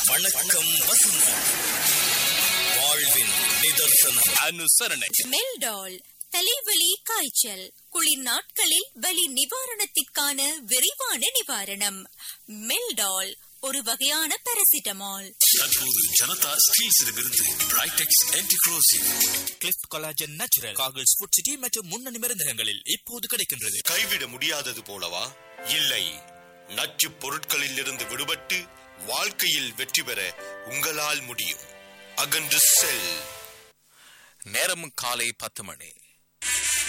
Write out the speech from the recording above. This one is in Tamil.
வணக்கம் வசந்தம் வாழ்வின் நிதர்சனம் அனுசரணை மெல்டால் தலைவலி காய்ச்சல் குளிர் நாட்களில் வலி நிவாரணத்திற்கான விரைவான நிவாரணம் மெல்டால் ஒரு வகையான பாராசிட்டமால் தற்போது ஜனதா ஸ்டீல்ஸிடமிருந்து பிரைடெக்ஸ் ஆன்டிக்ரோசிவ் கிளிஃப் கொலாஜன் நேச்சுரல் காகிள்ஸ் ஃபுட் சிட்டி மற்றும் முன்னணி மருந்தகங்களில் இப்போது கிடைக்கின்றது கைவிட முடியாதது போலவா இல்லை நச்சுப் பொருட்களில் இருந்து விடுபட்டு வாழ்க்கையில் வெற்றி பெற உங்களால் முடியும் அகன்று செல் நேரம் காலை பத்து மணி